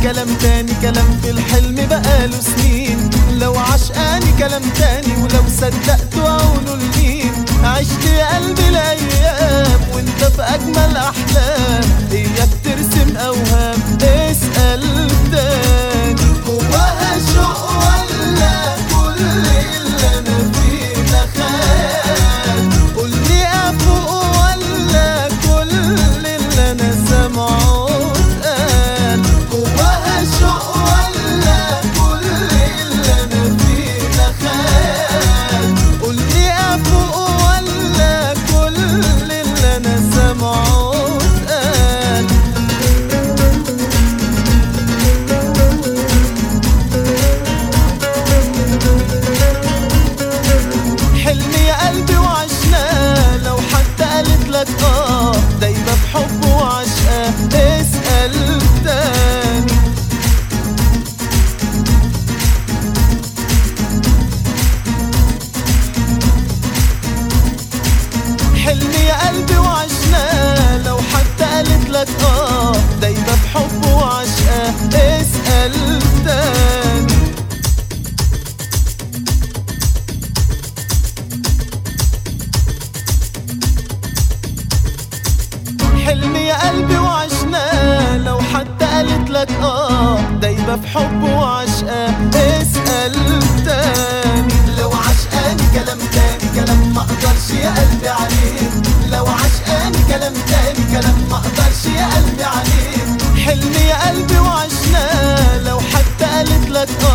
كلام تاني كلام في الحلم بقاله سنين لو عشقاني كلام تاني ولو صدقت وعونه لمين عشت يا قلبي الايام وانت في اجمل احلام اياك ترسم اوهام اسال تاني جواها شوق ولا كل اللي انا فيه ده خيال قولي افوق ولا كل اللي انا سامعه اتقال جواها شوق ولا كل اللي انا فيه ده خيال قولي افوق ولا كل اللي انا سامعه اتقال حلمي يا قلبي وعشناه لو حتى قالت لك اه دايما بحب وعشقاه اسأل تاني حلمي يا قلبي وعشناه لو حتى قالت لك اه دايما بحب وعشقاه اسأل تاني حلمي يا قلبي وعشناه لو حتى قالت لك اه دايبة في حب وعشقاه اسأل تاني لو عشقاني كلام تاني كلام ما اقدرش يا قلبي عليه لو عشقاني كلام تاني كلام ما اقدرش يا قلبي عليه حلمي يا قلبي وعشناه لو حتى قالت لك اه